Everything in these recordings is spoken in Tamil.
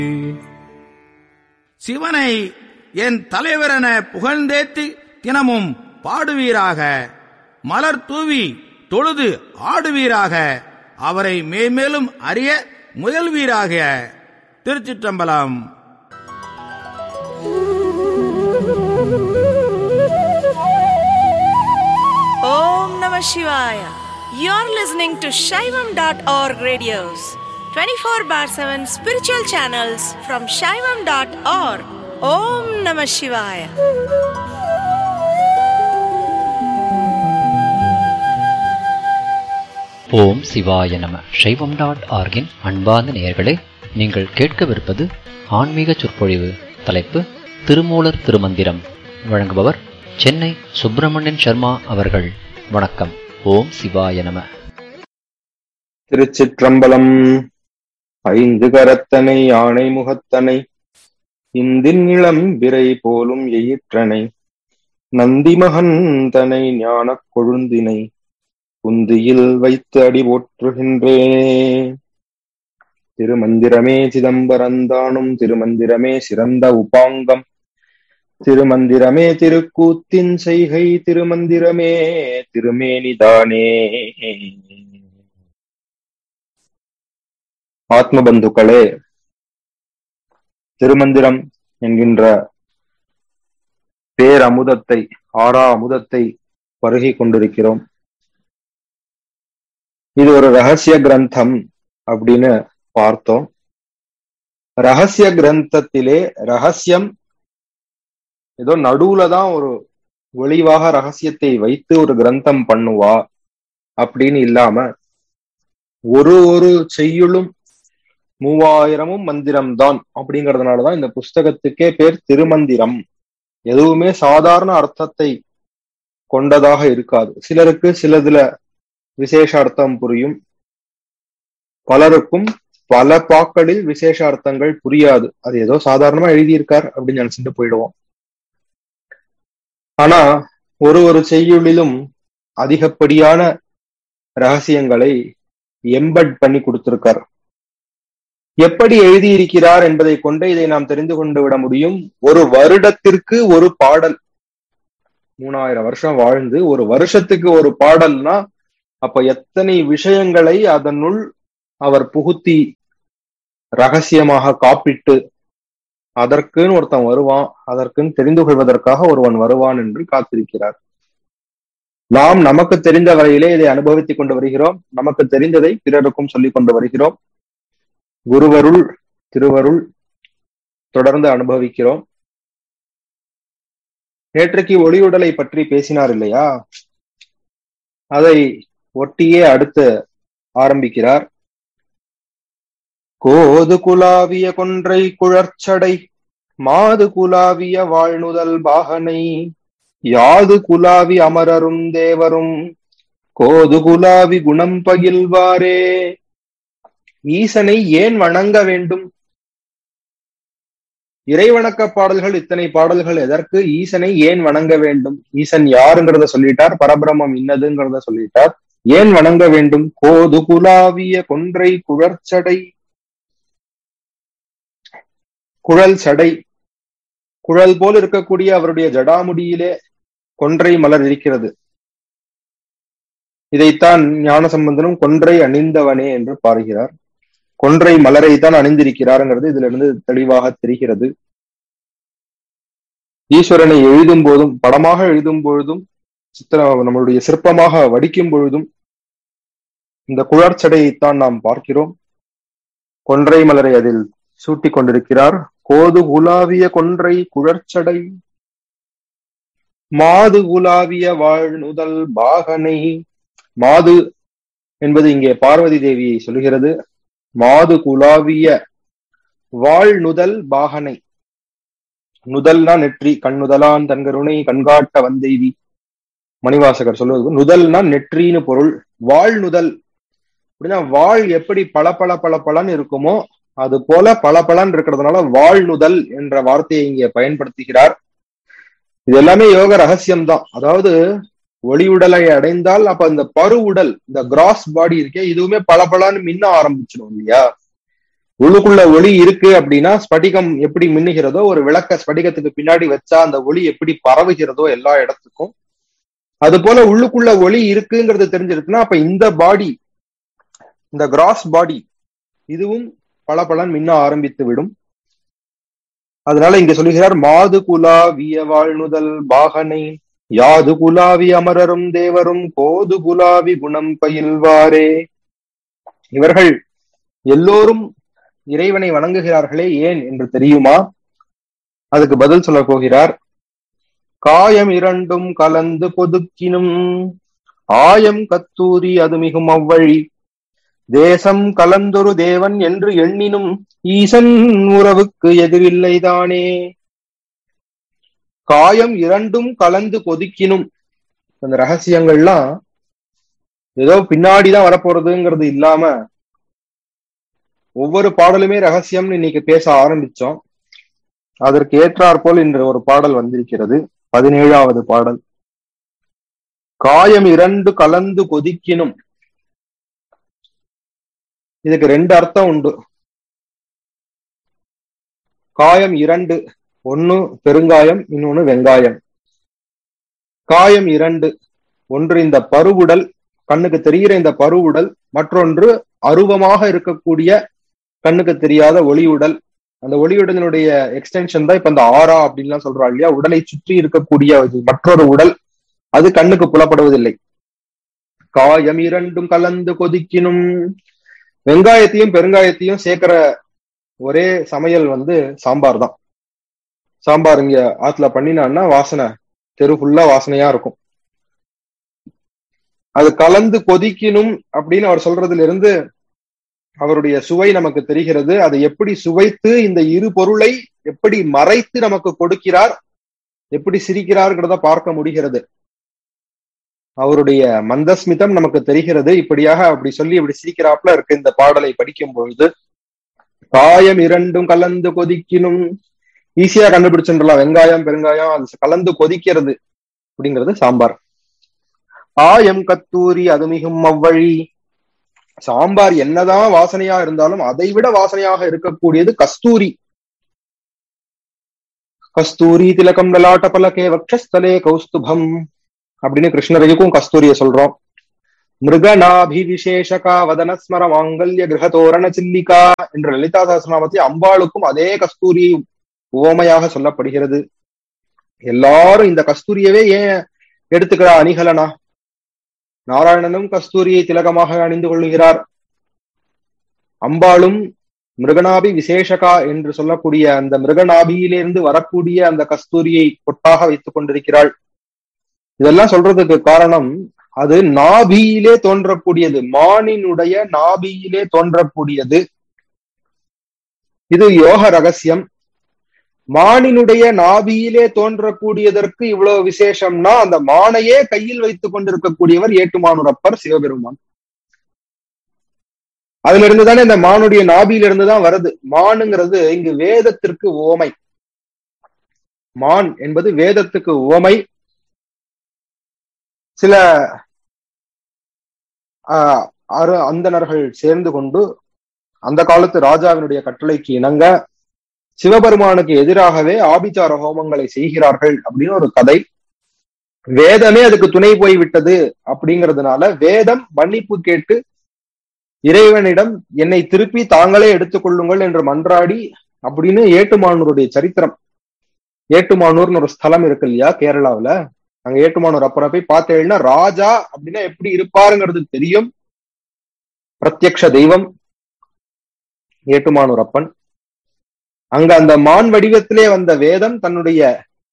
சிவனை என் தலைவரென புகழ்ந்தேத்தி தினமும் பாடுவீராக மலர் தூவி தொழுது ஆடுவீராக அவரை மேன்மேலும் அறிய முயல்வீராக திருச்சிற்றம்பலம் Om Namah Shivaya. You're listening to Shaivam.org radios, 24 bar 7 spiritual channels from Shaivam.org. Om Namah Shivaya. ஓம் சிவாய நம சைவம் டாட் ஆர்கின் அன்பார்ந்த நேயர்களே நீங்கள் கேட்கவிருப்பது ஆன்மீக சொற்பொழிவு தலைப்பு திருமூலர் திருமந்திரம் வழங்குபவர் சென்னை சுப்பிரமணியன் சர்மா அவர்கள் வணக்கம் ஓம் சிவாய நம திருச்சிற்றம்பலம் ஐந்து கரத்தனை யானை முகத்தனை இந்தின் இளம் விரை போலும் எயிற்றனை நந்தி மகந்தனை ஞானக் கொழுந்தினை குந்தியில் வைத்து அடி போற்றுகின்றேனே திருமந்திரமே சிதம்பரந்தானும் திருமந்திரமே சிறந்த உபாங்கம் திருமந்திரமே திருக்கூத்தின் செய்கை திருமந்திரமே திருமேனிதானே ஆத்ம பந்துக்களே திருமந்திரம் என்கின்ற பேரமுதத்தை ஆறா அமுதத்தை பருகிக் கொண்டிருக்கிறோம் இது ஒரு ரகசிய கிரந்தம் அப்படின்னு பார்த்தோம் ரகசிய கிரந்தத்திலே ரகசியம் ஏதோ நடுவுல தான் ஒரு ஒளிவாக ரகசியத்தை வைத்து ஒரு கிரந்தம் பண்ணுவா அப்படின்னு இல்லாம ஒரு ஒரு செய்யுளும் மூவாயிரமும் மந்திரம் தான் அப்படிங்கறதுனாலதான் இந்த புஸ்தகத்துக்கே பேர் திருமந்திரம் எதுவுமே சாதாரண அர்த்தத்தை கொண்டதாக இருக்காது சிலருக்கு சிலதுல விசேஷ அர்த்தம் புரியும் பலருக்கும் பல பாக்களில் விசேஷ அர்த்தங்கள் புரியாது அது ஏதோ சாதாரணமா எழுதியிருக்கார் அப்படின்னு நினைச்சிட்டு போயிடுவோம் ஆனா ஒரு ஒரு செய்யுளிலும் அதிகப்படியான ரகசியங்களை எம்பட் பண்ணி கொடுத்திருக்கார் எப்படி எழுதியிருக்கிறார் என்பதை கொண்டு இதை நாம் தெரிந்து கொண்டு விட முடியும் ஒரு வருடத்திற்கு ஒரு பாடல் மூணாயிரம் வருஷம் வாழ்ந்து ஒரு வருஷத்துக்கு ஒரு பாடல்னா அப்ப எத்தனை விஷயங்களை அதனுள் அவர் புகுத்தி ரகசியமாக காப்பிட்டு அதற்குன்னு ஒருத்தன் வருவான் அதற்குன்னு தெரிந்து கொள்வதற்காக ஒருவன் வருவான் என்று காத்திருக்கிறார் நாம் நமக்கு தெரிந்த வரையிலே இதை அனுபவித்துக் கொண்டு வருகிறோம் நமக்கு தெரிந்ததை பிறருக்கும் சொல்லிக் கொண்டு வருகிறோம் குருவருள் திருவருள் தொடர்ந்து அனுபவிக்கிறோம் நேற்றைக்கு ஒளியுடலை பற்றி பேசினார் இல்லையா அதை ஒட்டியே அடுத்து ஆரம்பிக்கிறார் கோது குலாவிய கொன்றை குழற்சடை மாது குலாவிய வாழ்நுதல் பாகனை யாது குலாவி அமரரும் தேவரும் கோது குலாவி குணம் பகில்வாரே ஈசனை ஏன் வணங்க வேண்டும் இறைவணக்க பாடல்கள் இத்தனை பாடல்கள் எதற்கு ஈசனை ஏன் வணங்க வேண்டும் ஈசன் யாருங்கிறத சொல்லிட்டார் பரபிரமம் இன்னதுங்கிறத சொல்லிட்டார் ஏன் வணங்க வேண்டும் கோது குலாவிய கொன்றை குழற்சடை குழல் சடை குழல் போல் இருக்கக்கூடிய அவருடைய ஜடாமுடியிலே கொன்றை மலர் இருக்கிறது இதைத்தான் ஞான சம்பந்தனும் கொன்றை அணிந்தவனே என்று பாருகிறார் கொன்றை மலரை தான் அணிந்திருக்கிறாருங்கிறது இதுல இருந்து தெளிவாக தெரிகிறது ஈஸ்வரனை எழுதும் போதும் படமாக எழுதும் பொழுதும் சித்திர நம்மளுடைய சிற்பமாக வடிக்கும் பொழுதும் இந்த குழற்சடையைத்தான் நாம் பார்க்கிறோம் கொன்றை மலரை அதில் சூட்டிக் கொண்டிருக்கிறார் கோது குலாவிய கொன்றை குழற்சடை மாது குலாவிய வாழ்நுதல் பாகனை மாது என்பது இங்கே பார்வதி தேவியை சொல்கிறது மாது குலாவிய வாழ் நுதல் பாகனை நுதல்னா நெற்றி கண்ணுதலான் தன்கருணை கண்காட்ட வந்தெய்தி மணிவாசகர் சொல்வது நுதல்னா நெற்றின்னு பொருள் வாழ் நுதல் அப்படின்னா வாழ் எப்படி பல பல பல பலன் இருக்குமோ அது போல பல பலன் இருக்கிறதுனால வாழ்நுதல் என்ற வார்த்தையை இங்கே பயன்படுத்துகிறார் இது எல்லாமே யோக ரகசியம் தான் அதாவது ஒளி உடலை அடைந்தால் அப்ப இந்த பரு உடல் இந்த கிராஸ் பாடி இருக்கே இதுவுமே பல பலன்னு மின்ன ஆரம்பிச்சிடும் இல்லையா உள்ளுக்குள்ள ஒளி இருக்கு அப்படின்னா ஸ்படிகம் எப்படி மின்னுகிறதோ ஒரு விளக்க ஸ்படிகத்துக்கு பின்னாடி வச்சா அந்த ஒளி எப்படி பரவுகிறதோ எல்லா இடத்துக்கும் அது போல உள்ளுக்குள்ள ஒளி இருக்குங்கிறது தெரிஞ்சிருக்குன்னா அப்ப இந்த பாடி இந்த கிராஸ் பாடி இதுவும் பல பலன் மின்ன ஆரம்பித்து விடும் அதனால இங்க சொல்லுகிறார் மாது குலா விய வாழ்நுதல் பாகனை யாது குலாவி அமரரும் தேவரும் கோது குலாவி குணம் பயில்வாரே இவர்கள் எல்லோரும் இறைவனை வணங்குகிறார்களே ஏன் என்று தெரியுமா அதுக்கு பதில் சொல்ல போகிறார் காயம் இரண்டும் கலந்து பொதுக்கினும் ஆயம் கத்தூரி அது மிகும் அவ்வழி தேசம் கலந்தொரு தேவன் என்று எண்ணினும் ஈசன் உறவுக்கு எதிரில்லைதானே காயம் இரண்டும் கலந்து கொதிக்கினும் அந்த ரகசியங்கள்லாம் ஏதோ பின்னாடிதான் வரப்போறதுங்கிறது இல்லாம ஒவ்வொரு பாடலுமே ரகசியம்னு இன்னைக்கு பேச ஆரம்பிச்சோம் அதற்கு ஏற்றாற் போல் இன்று ஒரு பாடல் வந்திருக்கிறது பதினேழாவது பாடல் காயம் இரண்டு கலந்து கொதிக்கினும் இதுக்கு ரெண்டு அர்த்தம் உண்டு காயம் இரண்டு ஒன்னு பெருங்காயம் இன்னொன்னு வெங்காயம் காயம் இரண்டு ஒன்று இந்த பருவுடல் கண்ணுக்கு தெரிகிற இந்த பருவுடல் மற்றொன்று அருவமாக இருக்கக்கூடிய கண்ணுக்கு தெரியாத ஒளியுடல் அந்த ஒளியுடலினுடைய எக்ஸ்டென்ஷன் தான் இப்ப இந்த ஆரா அப்படின்லாம் சொல்றா இல்லையா உடலை சுற்றி இருக்கக்கூடிய மற்றொரு உடல் அது கண்ணுக்கு புலப்படுவதில்லை காயம் இரண்டும் கலந்து கொதிக்கினும் வெங்காயத்தையும் பெருங்காயத்தையும் சேர்க்கிற ஒரே சமையல் வந்து சாம்பார் தான் சாம்பார் இங்க ஆத்துல பண்ணினான்னா வாசனை தெரு ஃபுல்லா வாசனையா இருக்கும் அது கலந்து கொதிக்கணும் அப்படின்னு அவர் சொல்றதுல இருந்து அவருடைய சுவை நமக்கு தெரிகிறது அதை எப்படி சுவைத்து இந்த இரு பொருளை எப்படி மறைத்து நமக்கு கொடுக்கிறார் எப்படி சிரிக்கிறார்கிறத பார்க்க முடிகிறது அவருடைய மந்தஸ்மிதம் நமக்கு தெரிகிறது இப்படியாக அப்படி சொல்லி இப்படி சிரிக்கிறாப்புல இருக்கு இந்த பாடலை படிக்கும் பொழுது காயம் இரண்டும் கலந்து கொதிக்கணும் ஈஸியா கண்டுபிடிச்சுடலாம் வெங்காயம் பெருங்காயம் அது கலந்து கொதிக்கிறது அப்படிங்கிறது சாம்பார் ஆயம் கத்தூரி அது மிகும் அவ்வழி சாம்பார் என்னதான் வாசனையா இருந்தாலும் அதை விட வாசனையாக இருக்கக்கூடியது கஸ்தூரி கஸ்தூரி திலகம் லலாட்ட பலகே வக்ஷஸ்தலே கௌஸ்துபம் அப்படின்னு கிருஷ்ணரையும் கஸ்தூரிய சொல்றோம் மிருகநாபி விசேஷகா வதனஸ்மர மாங்கல்ய கிரகதோரண சில்லிகா என்ற லலிதா சஹஸ்ரநாமத்தை அம்பாளுக்கும் அதே கஸ்தூரி ஓமையாக சொல்லப்படுகிறது எல்லாரும் இந்த கஸ்தூரியவே ஏன் எடுத்துக்கிறா அணிகலனா நாராயணனும் கஸ்தூரியை திலகமாக அணிந்து கொள்ளுகிறார் அம்பாளும் மிருகநாபி விசேஷகா என்று சொல்லக்கூடிய அந்த மிருகநாபியிலிருந்து வரக்கூடிய அந்த கஸ்தூரியை பொட்டாக வைத்துக் கொண்டிருக்கிறாள் இதெல்லாம் சொல்றதுக்கு காரணம் அது நாபியிலே தோன்றக்கூடியது மானினுடைய நாபியிலே தோன்றக்கூடியது இது யோக ரகசியம் மானினுடைய நாபியிலே தோன்றக்கூடியதற்கு இவ்வளவு விசேஷம்னா அந்த மானையே கையில் வைத்துக் கொண்டிருக்கக்கூடியவர் ஏட்டுமானுரப்பர் சிவபெருமான் அதுல இருந்து தானே இந்த மானுடைய நாபியில இருந்து தான் வருது மானுங்கிறது இங்கு வேதத்திற்கு ஓமை மான் என்பது வேதத்துக்கு ஓமை சில ஆஹ் அரு அந்தணர்கள் சேர்ந்து கொண்டு அந்த காலத்து ராஜாவினுடைய கட்டளைக்கு இணங்க சிவபெருமானுக்கு எதிராகவே ஆபிச்சார ஹோமங்களை செய்கிறார்கள் அப்படின்னு ஒரு கதை வேதமே அதுக்கு துணை போய் விட்டது அப்படிங்கிறதுனால வேதம் மன்னிப்பு கேட்டு இறைவனிடம் என்னை திருப்பி தாங்களே எடுத்துக்கொள்ளுங்கள் என்று மன்றாடி அப்படின்னு ஏட்டுமானூருடைய சரித்திரம் ஏட்டுமானூர்னு ஒரு ஸ்தலம் இருக்கு இல்லையா கேரளாவுல அங்க ஏட்டுமானூர் அப்புறம் போய் பார்த்தேன்னா ராஜா அப்படின்னா எப்படி இருப்பாருங்கிறது தெரியும் பிரத்யக்ஷ தெய்வம் ஏட்டுமானூர் அப்பன் அங்க அந்த மான் வடிவத்திலே வந்த வேதம் தன்னுடைய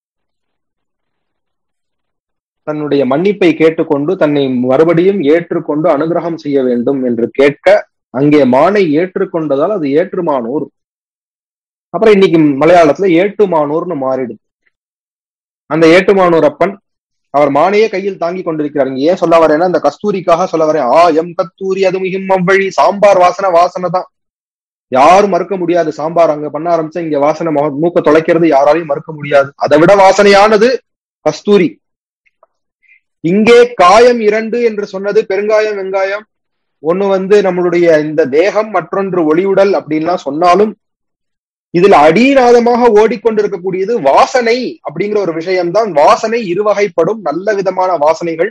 தன்னுடைய மன்னிப்பை கேட்டுக்கொண்டு தன்னை மறுபடியும் ஏற்றுக்கொண்டு அனுகிரகம் செய்ய வேண்டும் என்று கேட்க அங்கே மானை ஏற்றுக்கொண்டதால் அது ஏற்றுமானூர் அப்புறம் இன்னைக்கு மலையாளத்துல ஏட்டுமானூர்னு மாறிடுது அந்த ஏட்டுமானூர் அப்பன் அவர் மானையே கையில் தாங்கி கொண்டிருக்கிறார் இங்க ஏன் சொல்ல வரேன்னா அந்த கஸ்தூரிக்காக சொல்ல வரேன் ஆ எம் கத்தூரி அது மிகும் அவ்வழி சாம்பார் வாசனை வாசனை தான் யாரும் மறுக்க முடியாது சாம்பார் அங்க பண்ண ஆரம்பிச்சா இங்க வாசனை மூக்க தொலைக்கிறது யாராலையும் மறுக்க முடியாது அதை விட வாசனையானது கஸ்தூரி இங்கே காயம் இரண்டு என்று சொன்னது பெருங்காயம் வெங்காயம் ஒண்ணு வந்து நம்மளுடைய இந்த தேகம் மற்றொன்று ஒளியுடல் அப்படின்லாம் சொன்னாலும் இதுல அடிநாதமாக ஓடிக்கொண்டிருக்கக்கூடியது வாசனை அப்படிங்கிற ஒரு விஷயம்தான் வாசனை இருவகைப்படும் நல்ல விதமான வாசனைகள்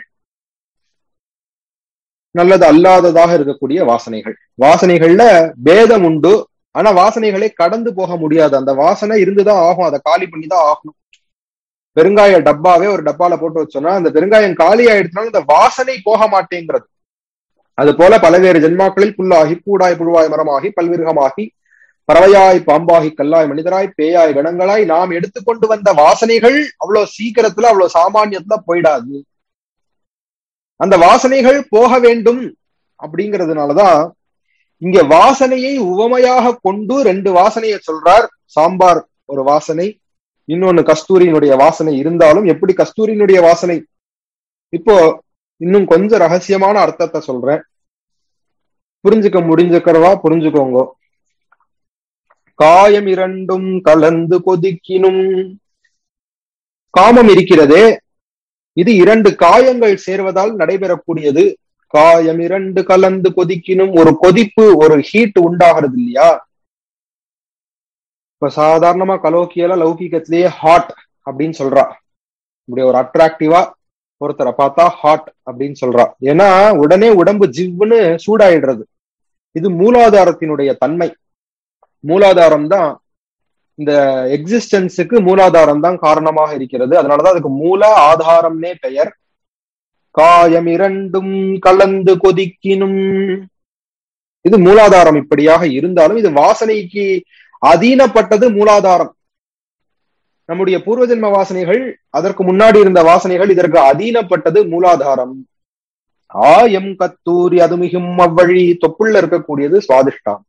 நல்லது அல்லாததாக இருக்கக்கூடிய வாசனைகள் வாசனைகள்ல பேதம் உண்டு ஆனா வாசனைகளை கடந்து போக முடியாது அந்த வாசனை இருந்துதான் ஆகும் அதை காலி பண்ணி தான் ஆகணும் பெருங்காய டப்பாவே ஒரு டப்பால போட்டு வச்சோம்னா அந்த பெருங்காயம் காலி ஆயிடுச்சுனாலும் அந்த வாசனை போக மாட்டேங்கிறது அது போல பலவேறு ஜென்மாக்களில் புல்லாகி பூடாய் புழுவாய் மரமாகி பல்விருகமாகி பறவையாய் பாம்பாகி கல்லாய் மனிதராய் பேயாய் கணங்களாய் நாம் எடுத்துக்கொண்டு வந்த வாசனைகள் அவ்வளவு சீக்கிரத்துல அவ்வளவு சாமானியத்துல போயிடாது அந்த வாசனைகள் போக வேண்டும் அப்படிங்கிறதுனாலதான் இங்க வாசனையை உவமையாக கொண்டு ரெண்டு வாசனையை சொல்றார் சாம்பார் ஒரு வாசனை இன்னொன்னு கஸ்தூரியினுடைய வாசனை இருந்தாலும் எப்படி கஸ்தூரியினுடைய வாசனை இப்போ இன்னும் கொஞ்சம் ரகசியமான அர்த்தத்தை சொல்றேன் புரிஞ்சுக்க முடிஞ்சுக்கிறவா புரிஞ்சுக்கோங்க காயம் இரண்டும் கலந்து கொதிக்கினும் காமம் இருக்கிறதே இது இரண்டு காயங்கள் சேர்வதால் நடைபெறக்கூடியது காயம் இரண்டு கலந்து கொதிக்கினும் ஒரு கொதிப்பு ஒரு ஹீட் உண்டாகிறது இல்லையா இப்ப சாதாரணமா கலோக்கியல லௌகிகத்திலேயே ஹாட் அப்படின்னு சொல்றா இப்படி ஒரு அட்ராக்டிவா ஒருத்தரை பார்த்தா ஹாட் அப்படின்னு சொல்றா ஏன்னா உடனே உடம்பு ஜிவ்வுன்னு சூடாயிடுறது இது மூலாதாரத்தினுடைய தன்மை மூலாதாரம் தான் இந்த எக்ஸிஸ்டன்ஸுக்கு மூலாதாரம் தான் காரணமாக இருக்கிறது அதனாலதான் அதுக்கு மூல ஆதாரம்னே பெயர் காயம் இரண்டும் கலந்து கொதிக்கினும் இது மூலாதாரம் இப்படியாக இருந்தாலும் இது வாசனைக்கு அதீனப்பட்டது மூலாதாரம் நம்முடைய பூர்வ ஜென்ம வாசனைகள் அதற்கு முன்னாடி இருந்த வாசனைகள் இதற்கு அதீனப்பட்டது மூலாதாரம் ஆயம் கத்தூரி அது மிகும் அவ்வழி தொப்புள்ள இருக்கக்கூடியது சுவாதிஷ்டானம்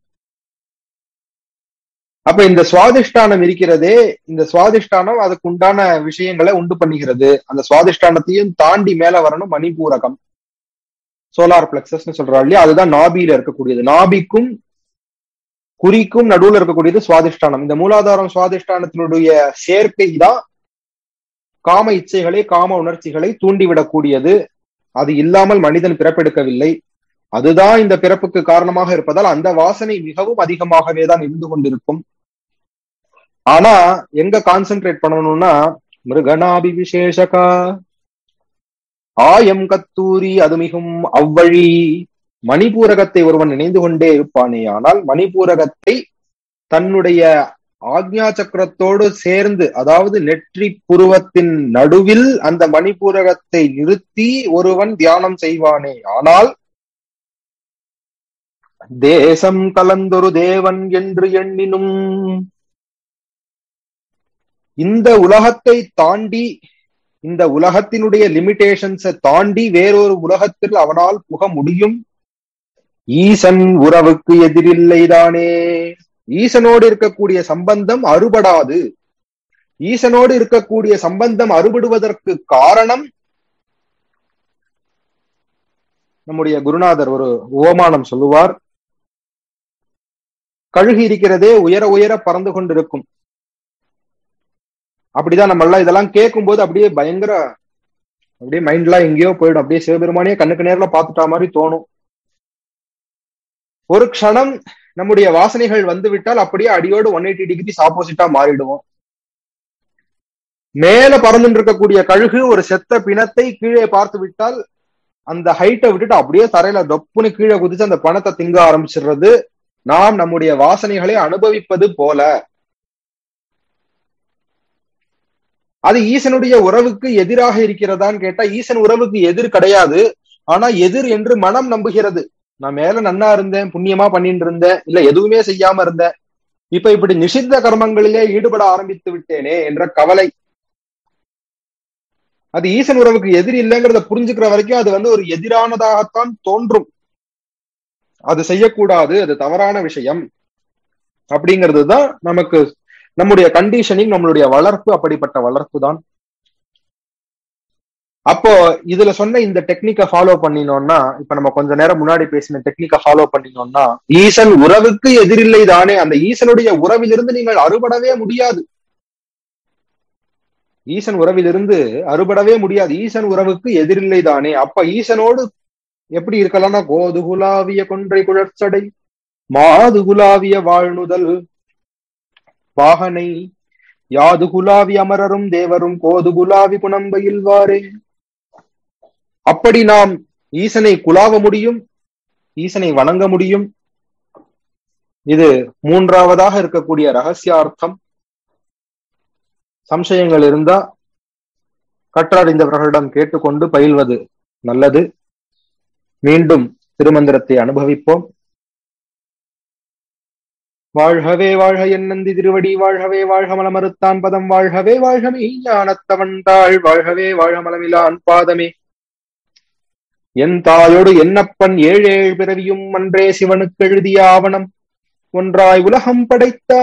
அப்ப இந்த சுவாதிஷ்டானம் இருக்கிறதே இந்த சுவாதிஷ்டானம் அதுக்கு உண்டான விஷயங்களை உண்டு பண்ணுகிறது அந்த சுவாதிஷ்டானத்தையும் தாண்டி மேல வரணும் மணிபூரகம் சோலார் பிளக்சஸ்னு சொல்றா இல்லையா அதுதான் நாபியில இருக்கக்கூடியது நாபிக்கும் குறிக்கும் நடுவுல இருக்கக்கூடியது சுவாதிஷ்டானம் இந்த மூலாதாரம் சுவாதிஷ்டானத்தினுடைய சேர்க்கை தான் காம இச்சைகளை காம உணர்ச்சிகளை தூண்டிவிடக்கூடியது அது இல்லாமல் மனிதன் பிறப்பெடுக்கவில்லை அதுதான் இந்த பிறப்புக்கு காரணமாக இருப்பதால் அந்த வாசனை மிகவும் அதிகமாகவே தான் இருந்து கொண்டிருக்கும் ஆனா எங்க கான்சென்ட்ரேட் பண்ணணும்னா மிருகநாபி விசேஷகா ஆயம் கத்தூரி அது மிகும் அவ்வழி மணிபூரகத்தை ஒருவன் நினைந்து கொண்டே இருப்பானே ஆனால் மணிபூரகத்தை தன்னுடைய ஆக்ஞா சக்கரத்தோடு சேர்ந்து அதாவது நெற்றி புருவத்தின் நடுவில் அந்த மணிபூரகத்தை நிறுத்தி ஒருவன் தியானம் செய்வானே ஆனால் தேசம் கலந்தொரு தேவன் என்று எண்ணினும் இந்த உலகத்தை தாண்டி இந்த உலகத்தினுடைய லிமிடேஷன்ஸை தாண்டி வேறொரு உலகத்தில் அவனால் புக முடியும் ஈசன் உறவுக்கு எதிரில்லைதானே ஈசனோடு இருக்கக்கூடிய சம்பந்தம் அறுபடாது ஈசனோடு இருக்கக்கூடிய சம்பந்தம் அறுபடுவதற்கு காரணம் நம்முடைய குருநாதர் ஒரு ஓமானம் சொல்லுவார் கழுகு இருக்கிறதே உயர உயர பறந்து கொண்டிருக்கும் அப்படிதான் நம்ம எல்லாம் இதெல்லாம் கேட்கும் போது அப்படியே பயங்கர அப்படியே மைண்ட்லாம் எங்கேயோ போயிடும் அப்படியே சிவபெருமானே கண்ணுக்கு நேர்ல பாத்துட்டா மாதிரி தோணும் ஒரு க்ஷணம் நம்முடைய வாசனைகள் வந்து விட்டால் அப்படியே அடியோடு ஒன் எயிட்டி டிகிரிஸ் ஆப்போசிட்டா மாறிடுவோம் மேல பறந்துட்டு இருக்கக்கூடிய கழுகு ஒரு செத்த பிணத்தை கீழே பார்த்து விட்டால் அந்த ஹைட்டை விட்டுட்டு அப்படியே தரையில தொப்புன்னு கீழே குதிச்சு அந்த பணத்தை திங்க ஆரம்பிச்சிடுறது நாம் நம்முடைய வாசனைகளை அனுபவிப்பது போல அது ஈசனுடைய உறவுக்கு எதிராக இருக்கிறதான்னு கேட்டா ஈசன் உறவுக்கு எதிர் கிடையாது ஆனா எதிர் என்று மனம் நம்புகிறது நான் மேல நன்னா இருந்தேன் புண்ணியமா பண்ணிட்டு இருந்தேன் இல்ல எதுவுமே செய்யாம இருந்தேன் இப்ப இப்படி நிஷித்த கர்மங்களிலே ஈடுபட ஆரம்பித்து விட்டேனே என்ற கவலை அது ஈசன் உறவுக்கு எதிர் இல்லைங்கிறத புரிஞ்சுக்கிற வரைக்கும் அது வந்து ஒரு எதிரானதாகத்தான் தோன்றும் அது செய்யக்கூடாது அது தவறான விஷயம் அப்படிங்கிறது தான் நமக்கு நம்முடைய கண்டிஷனிங் நம்மளுடைய வளர்ப்பு அப்படிப்பட்ட வளர்ப்பு தான் அப்போ இதுல சொன்ன இந்த டெக்னிக்கை ஃபாலோ பண்ணினோம்னா இப்ப நம்ம கொஞ்ச நேரம் முன்னாடி பேசின டெக்னிக்கை ஃபாலோ பண்ணினோம்னா ஈசன் உறவுக்கு எதிரில்லை தானே அந்த ஈசனுடைய உறவிலிருந்து நீங்கள் அறுபடவே முடியாது ஈசன் உறவிலிருந்து அறுபடவே முடியாது ஈசன் உறவுக்கு எதிரில்லை தானே அப்ப ஈசனோடு எப்படி இருக்கலாம்னா கோது குலாவிய கொன்றை குழற்சடை மாது குலாவிய வாழ்நுதல் வாகனை யாது குலாவி அமரரும் தேவரும் கோது குலாவி குணம்பையில்வாரே அப்படி நாம் ஈசனை குலாவ முடியும் ஈசனை வணங்க முடியும் இது மூன்றாவதாக இருக்கக்கூடிய ரகசியார்த்தம் சம்சயங்கள் இருந்தா கற்றறிந்தவர்களிடம் கேட்டுக்கொண்டு பயில்வது நல்லது மீண்டும் திருமந்திரத்தை அனுபவிப்போம் வாழ்கவே வாழ்க என்னந்தி திருவடி வாழ்கவே வாழ்க மலமறுத்தான் பதம் வாழ்கவே வாழ்கமே ஞானத்தவன் தாழ் வாழ்கவே வாழ்க மலமிலான் பாதமே என் தாயோடு என்னப்பன் ஏழேழ் பிறவியும் அன்றே சிவனுக்கு எழுதிய ஆவணம் ஒன்றாய் உலகம் படைத்த